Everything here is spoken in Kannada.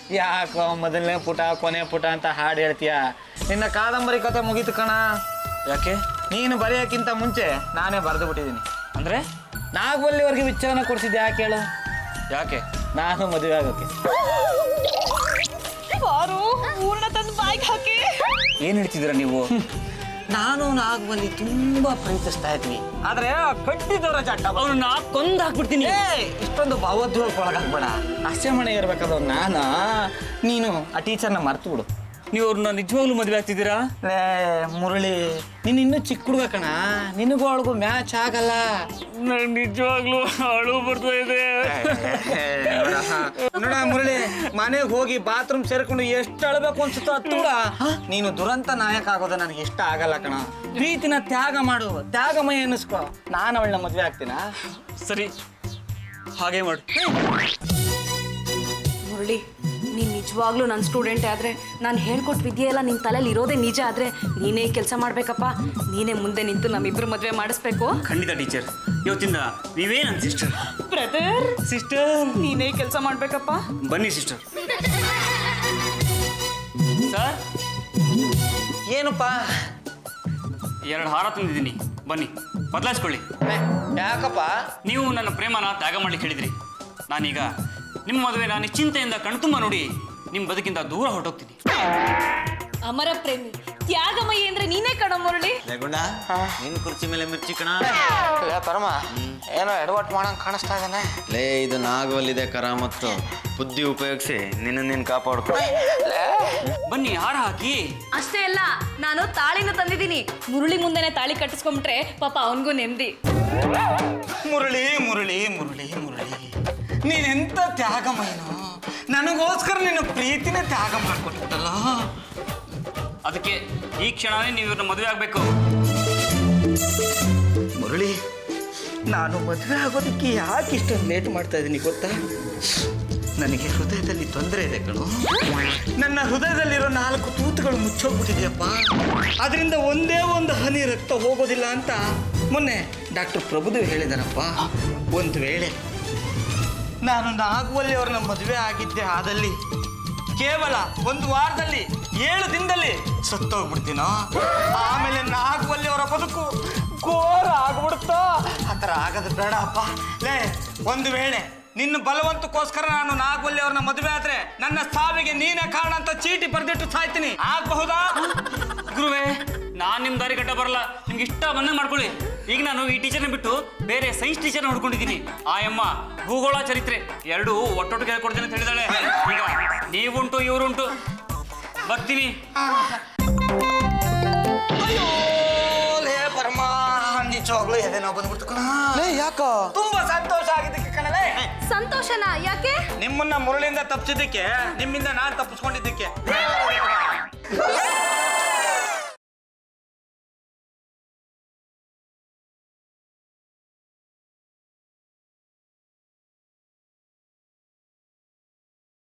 ಯಾಕೋ ಮೊದಲನೇ ಪುಟ ಕೊನೆ ಪುಟ ಅಂತ ಹಾಡು ಹೇಳ್ತೀಯ ನಿನ್ನ ಕಾದಂಬರಿ ಕತೆ ಮುಗೀತು ಕಣ ಯಾಕೆ ನೀನು ಬರೆಯೋಕ್ಕಿಂತ ಮುಂಚೆ ನಾನೇ ಬರೆದು ಬಿಟ್ಟಿದ್ದೀನಿ ಅಂದ್ರೆ ನಾಗವಲ್ಲಿವರೆಗೆ ವಿಚಾರನ ಕೊಡಿಸಿದ್ದೆ ಯಾಕೆ ಹೇಳು ಯಾಕೆ ನಾನು ಮದುವೆ ಆಗೋಕೆ ಬಾರು ಹೂರ್ಣ ತಂದು ಬಾಯ್ಗೆ ಹಾಕಿ ಏನ್ ಹೇಳ್ತಿದ್ದೀರಾ ನೀವು ನಾನು ನಾಗವಲ್ಲಿ ತುಂಬಾ ಪ್ರೀತಿಸ್ತಾ ಇದ್ವಿ ಆದ್ರೆ ಕಟ್ಟಿದವರ ಚಟ್ಟ ಅವ್ರನ್ನ ಕೊಂದ್ ಹಾಕ್ಬಿಡ್ತೀನಿ ಏ ಇಷ್ಟೊಂದು ಭಾವೋದ್ವೇಗಕ್ಕೆ ಒಳಗಾಗ್ಬೇಡ ಅಷ್ಟೇ ಮನೆ ಇರ್ಬೇಕಾದ ನಾನು ನೀನು ಆ ಟೀಚರ್ನ ಮರ್ತು ಬಿಡು ನೀವು ಅವ್ರನ್ನ ನಿಜವಾಗ್ಲೂ ಮದುವೆ ಆಗ್ತಿದ್ದೀರಾ ಲೇ ಮುರಳಿ ನೀನು ಇನ್ನೂ ಚಿಕ್ಕ ಹುಡುಗ ಕಣ ನಿನಗೂ ಅವಳಿಗೂ ಮ್ಯಾಚ್ ಆಗಲ್ಲ ನಂಗೆ ನಿಜವಾಗ್ಲೂ ಅಳು ಬರ್ತಾ ಇದೆ ನೋಡ ಮುರಳಿ ಮನೆಗೆ ಹೋಗಿ ಬಾತ್ರೂಮ್ ಸೇರ್ಕೊಂಡು ಎಷ್ಟು ಅಳಬೇಕು ಅನ್ಸುತ್ತೋ ಅತ್ತು ಕೂಡ ನೀನು ದುರಂತ ನಾಯಕ ಆಗೋದು ನನಗೆ ಇಷ್ಟ ಆಗಲ್ಲ ಕಣ ಪ್ರೀತಿನ ತ್ಯಾಗ ಮಾಡು ತ್ಯಾಗಮಯ ಅನ್ನಿಸ್ಕೊ ನಾನು ಅವಳನ್ನ ಮದುವೆ ಆಗ್ತೀನ ಸರಿ ಹಾಗೆ ಮಾಡು ಮುರಳಿ ನೀನ್ ನಿಜವಾಗ್ಲೂ ನನ್ನ ಸ್ಟೂಡೆಂಟ್ ಆದ್ರೆ ನಾನು ಹೇಳ್ಕೊಟ್ ವಿದ್ಯೆ ಎಲ್ಲ ನಿನ್ ತಲೆಯಲ್ಲಿ ಇರೋದೇ ನಿಜ ಆದ್ರೆ ನೀನೇ ಕೆಲಸ ಮಾಡ್ಬೇಕಪ್ಪ ನೀನೇ ಮುಂದೆ ನಿಂತು ನಮ್ಮಿಬ್ರು ಮದ್ವೆ ಮಾಡಿಸ್ಬೇಕು ಖಂಡಿತ ಟೀಚರ್ ಇವತ್ತಿಂದ ನೀವೇ ನನ್ನ ಸಿಸ್ಟರ್ ಬ್ರದರ್ ಸಿಸ್ಟರ್ ನೀನೇ ಕೆಲಸ ಮಾಡ್ಬೇಕಪ್ಪ ಬನ್ನಿ ಸಿಸ್ಟರ್ ಸರ್ ಏನಪ್ಪ ಎರಡು ಹಾರ ತಂದಿದ್ದೀನಿ ಬನ್ನಿ ಬದಲಾಯಿಸ್ಕೊಳ್ಳಿ ಯಾಕಪ್ಪ ನೀವು ನನ್ನ ಪ್ರೇಮನ ತ್ಯಾಗ ಮಾಡ್ಲಿಕ್ಕೆ ಹೇಳಿದ್ರಿ ನಾನೀಗ ನಿಮ್ಮ ಮದುವೆನ ನಿಶ್ಚಿಂತೆಯಿಂದ ಕಣ್ತುಂಬ ನೋಡಿ ನಿಮ್ಮ ಬದುಕಿಂದ ದೂರ ಹೊರಟೋಗ್ತೀನಿ ಅಮರ ಪ್ರೇಮಿ ತ್ಯಾಗಮಯಿ ಅಂದ್ರೆ ನೀನೇ ಕಣ ಮುರಳಿ ಗುಂಡ ನಿನ್ ಕುರ್ಚಿ ಮೇಲೆ ಮಿರ್ಚಿ ಕಣ ಲೇ ಪರಮ ಏನೋ ಎಡವಟ್ ಮಾಡಂಗ್ ಕಾಣಿಸ್ತಾ ಇದ್ದಾನೆ ಲೇ ಇದು ನಾಗವಲ್ಲಿದೆ ಕರಾಮತ್ತು ಬುದ್ಧಿ ಉಪಯೋಗಿಸಿ ನಿನ್ನ ನೀನ್ ಕಾಪಾಡ್ಕೊ ಬನ್ನಿ ಹಾರ ಹಾಕಿ ಅಷ್ಟೇ ಅಲ್ಲ ನಾನು ತಾಳಿನ ತಂದಿದ್ದೀನಿ ಮುರುಳಿ ಮುಂದೆನೆ ತಾಳಿ ಕಟ್ಟಿಸ್ಕೊಂಡ್ಬಿಟ್ರೆ ಪಾಪ ಅವನಿಗೂ ನೆಮ್ಮದಿ ಮುರಳಿ ಮುರಳಿ ಮುರಳಿ ಮುರಳಿ ನೀನೆಂತ ತ್ಯಾಗಮಯನು ನನಗೋಸ್ಕರ ನಿನ್ನ ಪ್ರೀತಿನ ತ್ಯಾಗ ಮಾಡ್ಕೊಟ್ಟಿದ್ದಲ್ಲ ಅದಕ್ಕೆ ಈ ಕ್ಷಣನೇ ನೀವು ಇವ್ರನ್ನ ಮದುವೆ ಆಗಬೇಕು ಮುರಳಿ ನಾನು ಮದುವೆ ಆಗೋದಕ್ಕೆ ಯಾಕೆ ಇಷ್ಟೊಂದು ಲೇಟ್ ಮಾಡ್ತಾ ಇದ್ದೀನಿ ಗೊತ್ತಾ ನನಗೆ ಹೃದಯದಲ್ಲಿ ತೊಂದರೆ ಇದೆ ಕಣು ನನ್ನ ಹೃದಯದಲ್ಲಿರೋ ನಾಲ್ಕು ತೂತುಗಳು ಮುಚ್ಚೋಗ್ಬಿಟ್ಟಿದೆಯಪ್ಪ ಅದರಿಂದ ಒಂದೇ ಒಂದು ಹನಿ ರಕ್ತ ಹೋಗೋದಿಲ್ಲ ಅಂತ ಮೊನ್ನೆ ಡಾಕ್ಟರ್ ಪ್ರಭುದೇವ್ ಹೇಳಿದಾರಪ್ಪ ಒಂದು ವೇಳೆ ನಾನು ನಾಗವಲ್ಲಿ ಅವ್ರನ್ನ ಮದುವೆ ಆಗಿದ್ದೆ ಆದಲ್ಲಿ ಕೇವಲ ಒಂದು ವಾರದಲ್ಲಿ ಏಳು ದಿನದಲ್ಲಿ ಸತ್ತೋಗ್ಬಿಡ್ತೀನೋ ಆಮೇಲೆ ನಾಗವಲ್ಲಿ ಅವರ ಬದುಕು ಘೋರ ಆಗ್ಬಿಡುತ್ತೋ ಆ ಥರ ಆಗೋದು ಬೇಡ ಅಪ್ಪ ಲೇ ಒಂದು ವೇಳೆ ನಿನ್ನ ಬಲವಂತಕ್ಕೋಸ್ಕರ ನಾನು ನಾಗವಲ್ಲಿ ಅವ್ರನ್ನ ಮದುವೆ ಆದ್ರೆ ನನ್ನ ಸಾವಿಗೆ ನೀನೇ ಕಾರಣ ಅಂತ ಚೀಟಿ ಬರೆದಿಟ್ಟು ಸಾಯ್ತೀನಿ ಆಗಬಹುದಾ ಗುರುವೇ ನಾನ್ ನಿಮ್ ದಾರಿ ಕಟ್ಟ ಬರಲ್ಲ ನಿಮ್ಗೆ ಇಷ್ಟ ಬಂದಂಗೆ ಮಾಡ್ಕೊಳ್ಳಿ ಈಗ ನಾನು ಈ ಟೀಚರ್ನ ಬಿಟ್ಟು ಬೇರೆ ಸೈನ್ಸ್ ಟೀಚರ್ನ ಹುಡ್ಕೊಂಡಿದ್ದೀನಿ ಆ ಅಮ್ಮ ಭೂಗೋಳ ಚರಿತ್ರೆ ಎರಡೂ ಒಟ್ಟೊಟ್ಟಿಗೆ ಹೇಳ್ಕೊಡ್ತೀನಿ ಅಂತ ಹೇಳಿದಾಳೆ ಈಗ ನೀವುಂಟು ಇವರುಂಟು ಬರ್ತೀನಿ ಅಯ್ಯೋ ಲೇ ಪರಮ ನಿಜವಾಗ್ಲೂ ಎದೆನೋ ಬಂದ್ಬಿಡ್ತು ಕಣ ಯಾಕ ತುಂಬಾ ಸಂತೋಷ ಆಗಿದ್ದಕ್ಕೆ ಕಣಲೇ ಸಂತೋಷನ ಯಾಕೆ ನಿಮ್ಮನ್ನ ಮುರಳಿಂದ ತಪ್ಪಿಸಿದ್ದಕ್ಕೆ ನಿಮ್ಮಿಂದ ನಾನು ತಪ್ಪಿಸ್ಕೊಂಡಿದ್ದಕ್ಕೆ